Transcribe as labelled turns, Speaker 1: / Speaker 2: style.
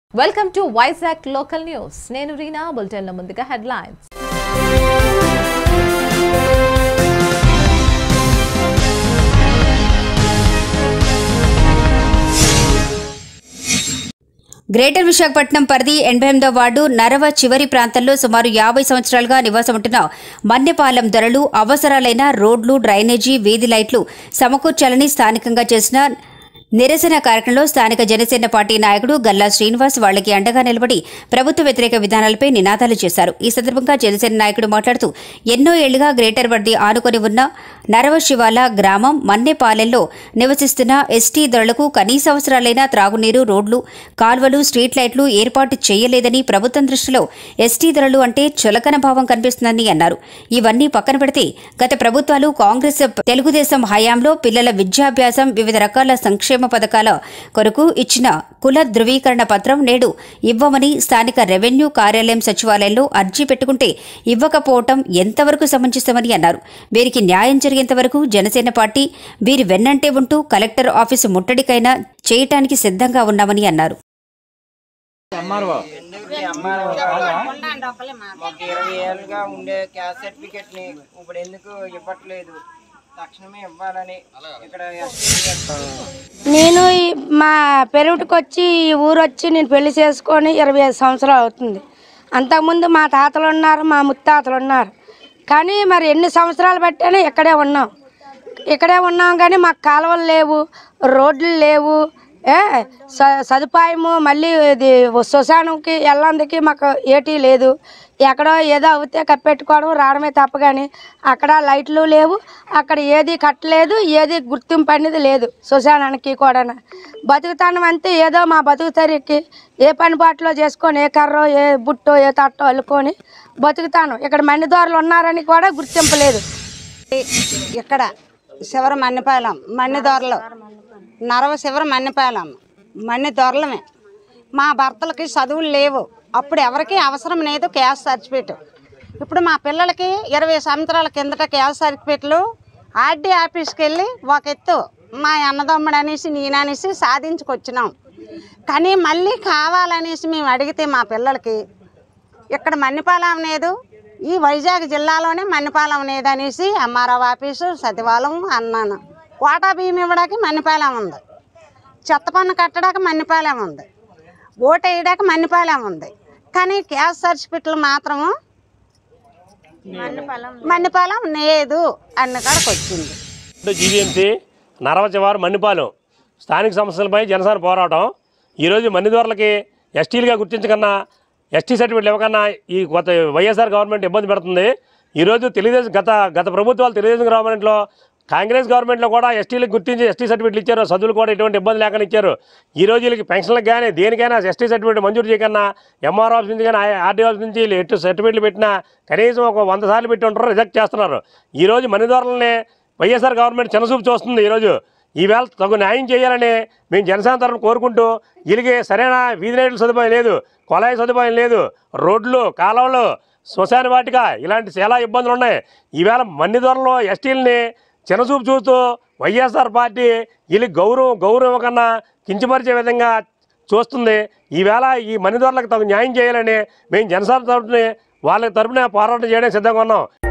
Speaker 1: welcome to Vizag local news నేను రీనా బులెటిన్ల ముందుగా headlines
Speaker 2: greater Visakhapatnam పరిధి ఎనభై ఎనిమిదో వార్డు నరవ చివరి ప్రాంతంలో సుమారు యాభై సంవత్సరాలుగా నివాసం ఉంటున్న మన్నెపాలెం ధరలు అవసరాలైన రోడ్లు డ్రైనేజీ వీధి లైట్లు సమకూర్చాలని స్థానికంగా చేసిన నిరసన కార్యక్రమంలో స్థానిక జనసేన పార్టీ నాయకుడు గల్లా శ్రీనివాస్ వాళ్లకి అండగా నిలబడి ప్రభుత్వ వ్యతిరేక విధానాలపై నినాదాలు చేశారు ఈ సందర్భంగా జనసేన నాయకుడు మాట్లాడుతూ ఎన్నో ఏళ్లుగా గ్రేటర్ వర్ది ఆనుకొని ఉన్న నరవ శివాల గ్రామం మన్నెపాలెంలో నివసిస్తున్న ఎస్టీ ధరలకు కనీస అవసరాలైన త్రాగునీరు రోడ్లు కాల్వలు స్ట్రీట్ లైట్లు ఏర్పాటు చేయలేదని ప్రభుత్వం దృష్టిలో ఎస్టీ ధరలు అంటే చులకన భావం కనిపిస్తుందని అన్నారు ఇవన్నీ పక్కన పెడితే గత ప్రభుత్వాలు కాంగ్రెస్ తెలుగుదేశం హయాంలో పిల్లల విద్యాభ్యాసం వివిధ రకాల సంక్షేమ పథకాల కొరకు ఇచ్చిన కుల ధృవీకరణ పత్రం నేడు ఇవ్వమని స్థానిక రెవెన్యూ కార్యాలయం సచివాలయంలో అర్జీ పెట్టుకుంటే ఇవ్వకపోవటం ఎంతవరకు సమంజసమని అన్నారు వీరికి న్యాయం జరిగేంత వరకు జనసేన పార్టీ వీరి వెన్నంటే ఉంటూ కలెక్టర్ ఆఫీసు ముట్టడికైనా చేయటానికి సిద్ధంగా ఉన్నామని అన్నారు
Speaker 3: మాకు ఇరవై ఏళ్ళుగా ఉండే క్యాస్ట్ సర్టిఫికెట్ ని ఇప్పుడు ఎందుకు ఇవ్వట్లేదు తక్షణమే ఇవ్వాలని ఇక్కడ
Speaker 4: నేను ఈ- మా పెరుగుటికి వచ్చి ఈ ఊరు వచ్చి నేను పెళ్లి చేసుకొని ఇరవై ఐదు సంవత్సరాలు అవుతుంది అంతకుముందు మా తాతలు ఉన్నారు మా ముత్తాతలు ఉన్నారు కానీ మరి ఎన్ని సంవత్సరాలు బట్టానే ఇక్కడే ఉన్నాం ఇక్కడే ఉన్నాం కానీ మాకు కాలువలు లేవు రోడ్లు లేవు ఏ స- సదుపాయము మళ్ళీ ఇది శ్మశానంకి వెళ్ళందుకి మాకు ఏటీ లేదు ఎక్కడో ఏదో అవుతే కప్పెట్టుకోవడం రావడమే తప్ప కానీ అక్కడ లైట్లు లేవు అక్కడ ఏది కట్టలేదు ఏది గుర్తింపు అనేది లేదు శ్మశానానికి కూడా బతుకుతానం అంతే ఏదో మా బతుకు తరికి ఏ పని బాటలో చేసుకొని ఏ కర్రో ఏ బుట్టో ఏ తట్టో అల్లుకొని బతుకుతాను ఇక్కడ మన్నిదోరలు ఉన్నారని కూడా గుర్తింపు లేదు
Speaker 3: ఇక్కడ శివర మన్నిపాలెం మన్ని దొరలు నరవ శివర మన్నిపాలెం మన్ని దొరలమే మా భర్తలకి చదువులు లేవు అప్పుడు ఎవరికి అవసరం లేదు క్యాస్ట్ సర్టిఫికేట్ ఇప్పుడు మా పిల్లలకి ఇరవై సంవత్సరాల కిందట క్యాస్ట్ సర్టిఫికేట్లు ఆర్డీ ఆఫీస్కి వెళ్ళి ఒక ఎత్తు మా అన్నదమ్ముడు అనేసి నేననేసి సాధించుకొచ్చినాం కానీ మళ్ళీ కావాలనేసి మేము అడిగితే మా పిల్లలకి ఇక్కడ మన్నిపాలెం లేదు ఈ వైజాగ్ జిల్లాలోనే మన్నిపాలెం లేదు అనేసి ఎంఆర్ఓ ఆఫీసు సచివాలయం అన్నాను కోటా బియ్యం ఇవ్వడానికి మన్నిపాలెం ఉంది చెత్త పన్ను కట్టడానికి మన్నిపాలెం ఉంది ఓటు వేయడానికి మన్నిపాలెం ఉంది కానీ క్యాస్ట్ సర్టిఫికెట్లు మాత్రము మన్నిపాలెం లేదు అన్న కాడకు వచ్చింది
Speaker 5: జీవీఎంసీ నరవచివారు మన్నిపాలెం స్థానిక సమస్యలపై జనసేన పోరాటం ఈరోజు మన్నిదోర్లకి ఎస్టీలుగా గుర్తించకన్నా ఎస్టీ సర్టిఫికెట్లు ఇవ్వకన్నా ఈ కొత్త వైఎస్ఆర్ గవర్నమెంట్ ఇబ్బంది పెడుతుంది ఈరోజు తెలుగుదేశం గత గత ప్రభుత్వాలు తెలుగుదేశం గవర్నమెంట్లో కాంగ్రెస్ గవర్నమెంట్లో కూడా ఎస్టీలకు గుర్తించి ఎస్టీ సర్టిఫికెట్లు ఇచ్చారు చదువులు కూడా ఎటువంటి ఇబ్బంది లేకుండా ఇచ్చారు ఈ రోజు వీళ్ళకి పెన్షన్లకు కానీ దేనికైనా ఎస్టీ సర్టిఫికేట్ మంజూరు చేయకన్నా ఎంఆర్ ఆఫీస్ నుంచి కానీ ఆర్డీ ఆఫీస్ నుంచి వీళ్ళు ఎటు సర్టిఫికెట్లు పెట్టినా కనీసం ఒక వంద సార్లు పెట్టి ఉంటారు రిజెక్ట్ చేస్తున్నారు ఈ రోజు మణిదోరలని వైఎస్ఆర్ గవర్నమెంట్ చిన్నచూపు చూస్తుంది ఈరోజు ఈవేళ తగు న్యాయం చేయాలని మేము జనసేన తరఫున కోరుకుంటూ వీళ్ళకి సరైన వీధి లైట్ల సదుపాయం లేదు కొలాయి సదుపాయం లేదు రోడ్లు కాలువలు శ్మశాన వాటిక ఇలాంటి చాలా ఇబ్బందులు ఉన్నాయి ఈవేళ మన్నిదొరలో ఎస్టీలని చిన్నచూపు చూస్తూ వైఎస్ఆర్ పార్టీ వీళ్ళకి గౌరవం గౌరవం కన్నా కించపరిచే విధంగా చూస్తుంది ఈవేళ ఈ మన్నిదొరలకు తగు న్యాయం చేయాలని మేము జనసేన తరఫున వాళ్ళ తరఫున పోరాటం చేయడానికి సిద్ధంగా ఉన్నాం